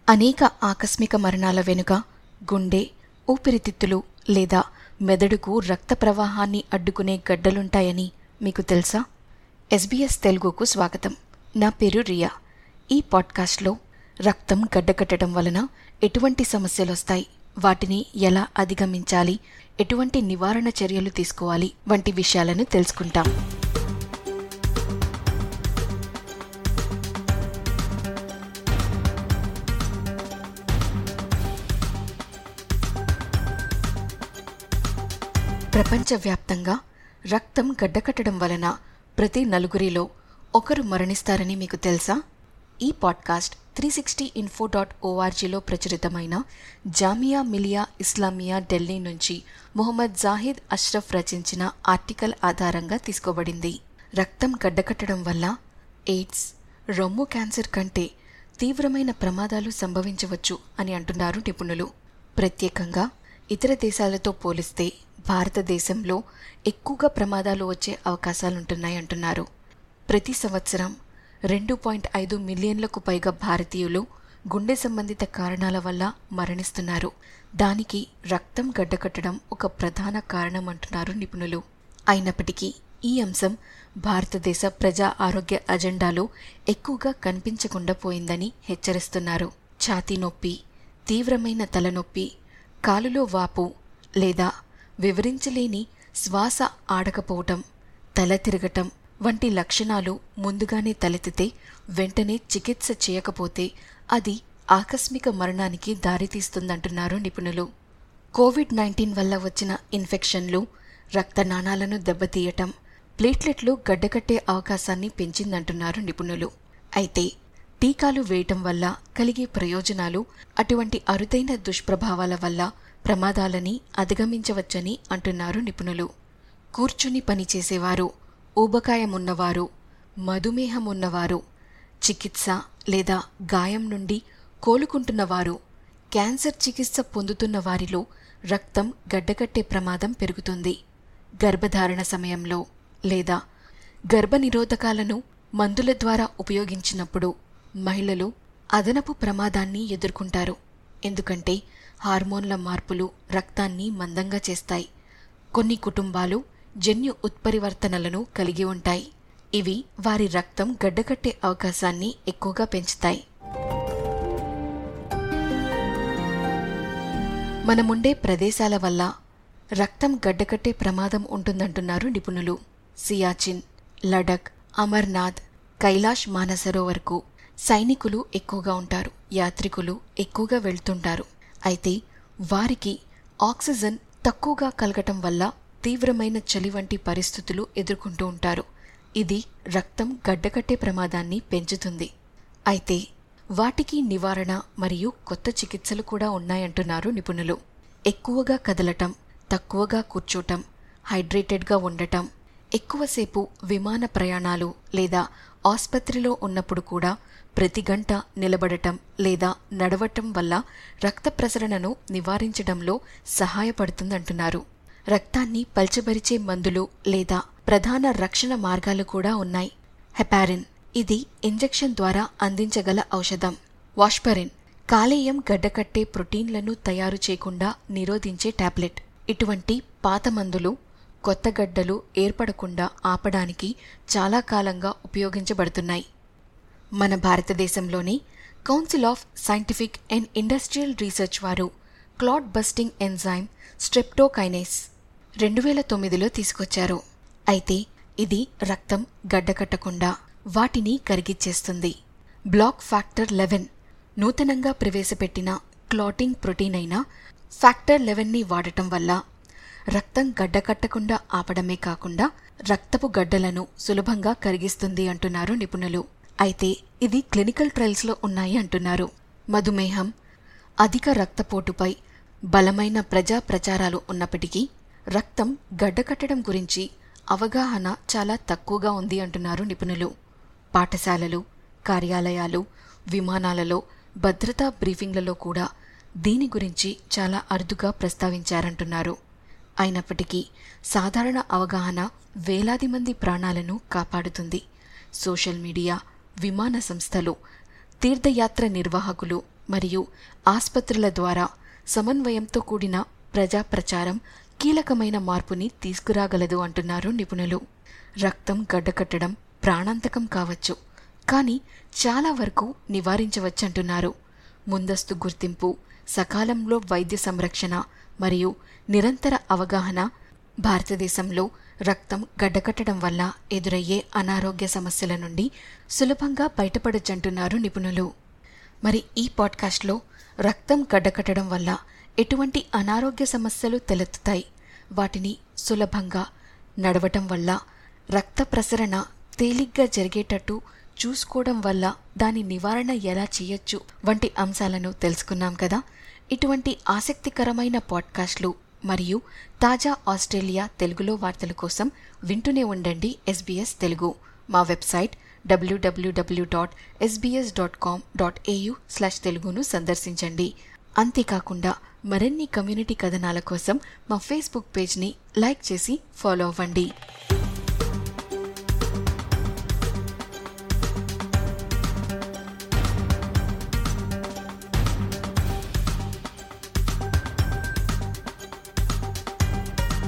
అనేక ఆకస్మిక మరణాల వెనుక గుండె ఊపిరితిత్తులు లేదా మెదడుకు రక్త ప్రవాహాన్ని అడ్డుకునే గడ్డలుంటాయని మీకు తెలుసా ఎస్బీఎస్ తెలుగుకు స్వాగతం నా పేరు రియా ఈ పాడ్కాస్ట్లో రక్తం గడ్డకట్టడం వలన ఎటువంటి సమస్యలొస్తాయి వాటిని ఎలా అధిగమించాలి ఎటువంటి నివారణ చర్యలు తీసుకోవాలి వంటి విషయాలను తెలుసుకుంటాం ప్రపంచవ్యాప్తంగా రక్తం గడ్డకట్టడం వలన ప్రతి నలుగురిలో ఒకరు మరణిస్తారని మీకు తెలుసా ఈ podcast three sixty info dot ఓఆర్జీలో ప్రచురితమైన జామియా మిలియా ఇస్లామియా ఢిల్లీ నుంచి మొహమ్మద్ జాహిద్ అష్రఫ్ రచించిన ఆర్టికల్ ఆధారంగా తీసుకోబడింది రక్తం గడ్డకట్టడం వల్ల ఎయిడ్స్ రొమ్ము క్యాన్సర్ కంటే తీవ్రమైన ప్రమాదాలు సంభవించవచ్చు అని అంటున్నారు నిపుణులు ప్రత్యేకంగా ఇతర దేశాలతో పోలిస్తే భారతదేశంలో ఎక్కువగా ప్రమాదాలు వచ్చే అవకాశాలుంటున్నాయి అంటున్నారు ప్రతి సంవత్సరం రెండు పాయింట్ ఐదు మిలియన్లకు పైగా భారతీయులు గుండె సంబంధిత కారణాల వల్ల మరణిస్తున్నారు దానికి రక్తం గడ్డకట్టడం ఒక ప్రధాన కారణం అంటున్నారు నిపుణులు అయినప్పటికీ ఈ అంశం భారతదేశ ప్రజా ఆరోగ్య అజెండాలో ఎక్కువగా కనిపించకుండా పోయిందని హెచ్చరిస్తున్నారు ఛాతీ నొప్పి తీవ్రమైన తలనొప్పి కాలులో వాపు లేదా వివరించలేని శ్వాస ఆడకపోవటం తల తిరగటం వంటి లక్షణాలు ముందుగానే తలెత్తితే వెంటనే చికిత్స చేయకపోతే అది ఆకస్మిక మరణానికి దారితీస్తుందంటున్నారు నిపుణులు కోవిడ్ నైన్టీన్ వల్ల వచ్చిన ఇన్ఫెక్షన్లు రక్తనాళాలను దెబ్బతీయటం ప్లేట్లెట్లు గడ్డకట్టే అవకాశాన్ని పెంచిందంటున్నారు నిపుణులు అయితే టీకాలు వేయటం వల్ల కలిగే ప్రయోజనాలు అటువంటి అరుదైన దుష్ప్రభావాల వల్ల ప్రమాదాలని అధిగమించవచ్చని అంటున్నారు నిపుణులు కూర్చుని పనిచేసేవారు ఊబకాయమున్నవారు మధుమేహమున్నవారు చికిత్స లేదా గాయం నుండి కోలుకుంటున్నవారు క్యాన్సర్ చికిత్స పొందుతున్న వారిలో రక్తం గడ్డకట్టే ప్రమాదం పెరుగుతుంది గర్భధారణ సమయంలో లేదా గర్భనిరోధకాలను మందుల ద్వారా ఉపయోగించినప్పుడు మహిళలు అదనపు ప్రమాదాన్ని ఎదుర్కొంటారు ఎందుకంటే హార్మోన్ల మార్పులు రక్తాన్ని మందంగా చేస్తాయి కొన్ని కుటుంబాలు జన్యు ఉత్పరివర్తనలను కలిగి ఉంటాయి ఇవి వారి రక్తం గడ్డకట్టే అవకాశాన్ని ఎక్కువగా పెంచుతాయి మనముండే ప్రదేశాల వల్ల రక్తం గడ్డకట్టే ప్రమాదం ఉంటుందంటున్నారు నిపుణులు సియాచిన్ లడక్ అమర్నాథ్ కైలాష్ మానసరోవర్కు సైనికులు ఎక్కువగా ఉంటారు యాత్రికులు ఎక్కువగా వెళ్తుంటారు అయితే వారికి ఆక్సిజన్ తక్కువగా కలగటం వల్ల తీవ్రమైన చలి వంటి పరిస్థితులు ఎదుర్కొంటూ ఉంటారు ఇది రక్తం గడ్డకట్టే ప్రమాదాన్ని పెంచుతుంది అయితే వాటికి నివారణ మరియు కొత్త చికిత్సలు కూడా ఉన్నాయంటున్నారు నిపుణులు ఎక్కువగా కదలటం తక్కువగా కూర్చోటం హైడ్రేటెడ్గా ఉండటం ఎక్కువసేపు విమాన ప్రయాణాలు లేదా ఆసుపత్రిలో ఉన్నప్పుడు కూడా ప్రతి గంట నిలబడటం లేదా నడవటం వల్ల రక్త ప్రసరణను నివారించడంలో సహాయపడుతుందంటున్నారు రక్తాన్ని పల్చబరిచే మందులు లేదా ప్రధాన రక్షణ మార్గాలు కూడా ఉన్నాయి హెపారిన్ ఇది ఇంజెక్షన్ ద్వారా అందించగల ఔషధం వాష్పరిన్ కాలేయం గడ్డకట్టే ప్రోటీన్లను తయారు చేయకుండా నిరోధించే టాబ్లెట్ ఇటువంటి పాత మందులు కొత్త గడ్డలు ఏర్పడకుండా ఆపడానికి చాలా కాలంగా ఉపయోగించబడుతున్నాయి మన భారతదేశంలోని council of scientific and industrial research వారు క్లాట్ బస్టింగ్ ఎంజైమ్ స్ట్రెప్టోకైనేస్ రెండు వేల తొమ్మిదిలో తీసుకొచ్చారు అయితే ఇది రక్తం గడ్డకట్టకుండా వాటిని కరిగిచ్చేస్తుంది బ్లాక్ ఫ్యాక్టర్ లెవెన్ నూతనంగా ప్రవేశపెట్టిన క్లాటింగ్ ప్రోటీన్ అయిన ఫ్యాక్టర్ లెవెన్ని వాడటం వల్ల రక్తం గడ్డకట్టకుండా ఆపడమే కాకుండా రక్తపు గడ్డలను సులభంగా కరిగిస్తుంది అంటున్నారు నిపుణులు అయితే ఇది క్లినికల్ ట్రయల్స్లో ఉన్నాయి అంటున్నారు మధుమేహం అధిక రక్తపోటుపై బలమైన ప్రజా ప్రచారాలు ఉన్నప్పటికీ రక్తం గడ్డకట్టడం గురించి అవగాహన చాలా తక్కువగా ఉంది అంటున్నారు నిపుణులు పాఠశాలలు కార్యాలయాలు విమానాలలో భద్రతా బ్రీఫింగ్లలో కూడా దీని గురించి చాలా అరుదుగా ప్రస్తావించారంటున్నారు అయినప్పటికీ సాధారణ అవగాహన వేలాది మంది ప్రాణాలను కాపాడుతుంది సోషల్ మీడియా విమాన సంస్థలు తీర్థయాత్ర నిర్వాహకులు మరియు ఆస్పత్రుల ద్వారా సమన్వయంతో కూడిన ప్రజా ప్రచారం కీలకమైన మార్పుని తీసుకురాగలదు అంటున్నారు నిపుణులు రక్తం గడ్డకట్టడం ప్రాణాంతకం కావచ్చు కానీ చాలా వరకు నివారించవచ్చంటున్నారు ముందస్తు గుర్తింపు సకాలంలో వైద్య సంరక్షణ మరియు నిరంతర అవగాహన భారతదేశంలో రక్తం గడ్డకట్టడం వల్ల ఎదురయ్యే అనారోగ్య సమస్యల నుండి సులభంగా బయటపడొచ్చంటున్నారు నిపుణులు మరి ఈ పాడ్కాస్ట్లో రక్తం గడ్డకట్టడం వల్ల ఎటువంటి అనారోగ్య సమస్యలు తలెత్తుతాయి వాటిని సులభంగా నడవటం వల్ల రక్త ప్రసరణ తేలిగ్గా జరిగేటట్టు చూసుకోవడం వల్ల దాని నివారణ ఎలా చేయొచ్చు వంటి అంశాలను తెలుసుకున్నాం కదా ఇటువంటి ఆసక్తికరమైన పాడ్కాస్ట్లు మరియు తాజా ఆస్ట్రేలియా తెలుగులో వార్తల కోసం వింటూనే ఉండండి ఎస్బీఎస్ తెలుగు మా website WWW dot SBS dot com dot AU slash తెలుగును సందర్శించండి అంతేకాకుండా మరిన్ని కమ్యూనిటీ కథనాల కోసం మా ఫేస్బుక్ పేజ్ని లైక్ చేసి ఫాలో అవ్వండి